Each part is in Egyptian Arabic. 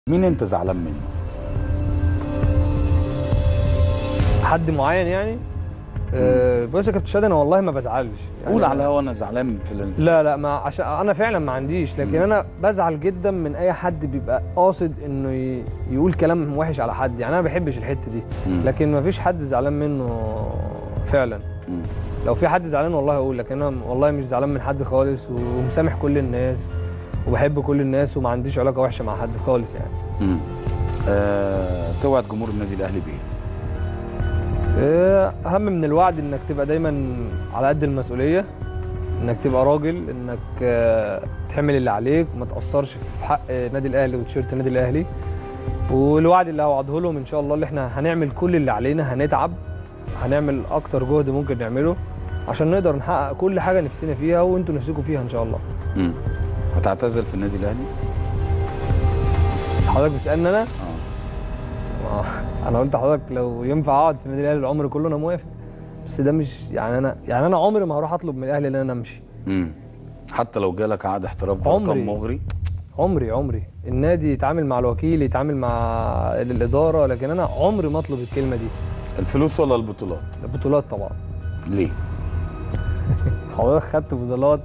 مين انت زعلان منه؟ حد معين يعني أه بص يا كابتن شادي انا والله ما بزعلش يعني قول على هوا انا زعلان في ال... لا لا ما عشان انا فعلا ما عنديش لكن مم. انا بزعل جدا من اي حد بيبقى قاصد انه ي- يقول كلام وحش على حد يعني انا ما بحبش الحته دي مم. لكن ما فيش حد زعلان منه فعلا مم. لو في حد زعلان والله اقول لكن انا والله مش زعلان من حد خالص ومسامح كل الناس وبحب كل الناس وما عنديش علاقه وحشه مع حد خالص يعني مم. آه... توعد جمهور النادي الاهلي بايه؟ آه، اهم من الوعد انك تبقى دايما على قد المسؤوليه انك تبقى راجل انك آه، تعمل اللي عليك وما تاثرش في حق نادي الاهلي وتيشيرت النادي الاهلي والوعد اللي هوعده لهم ان شاء الله اللي احنا هنعمل كل اللي علينا هنتعب هنعمل اكتر جهد ممكن نعمله عشان نقدر نحقق كل حاجه نفسنا فيها وانتوا نفسكم فيها ان شاء الله مم. هتعتزل في النادي الاهلي؟ حضرتك بتسالني انا اه آه، انا قلت لحضرتك لو ينفع اقعد في النادي الاهلي العمر كله انا موافق بس ده مش يعني انا يعني انا عمري ما هروح اطلب من الاهلي ان انا امشي مم. حتى لو جالك عقد احتراف عمري. برقم مغري عمري عمري النادي يتعامل مع الوكيل يتعامل مع الاداره لكن انا عمري ما اطلب الكلمه دي الفلوس ولا البطولات؟ البطولات طبعا ليه؟ حضرتك خدت بطولات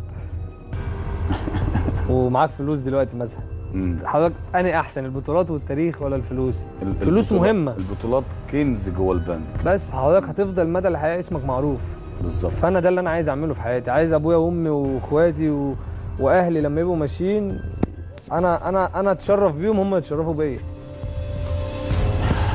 ومعاك فلوس دلوقتي مثلا مم. حضرتك اني احسن البطولات والتاريخ ولا الفلوس ال- الفلوس البطولات- مهمه البطولات كنز جوه البنك بس حضرتك هتفضل مدى الحياه اسمك معروف بالظبط فانا ده اللي انا عايز اعمله في حياتي عايز ابويا وامي واخواتي و... واهلي لما يبقوا ماشيين انا انا انا اتشرف بيهم هم يتشرفوا بيا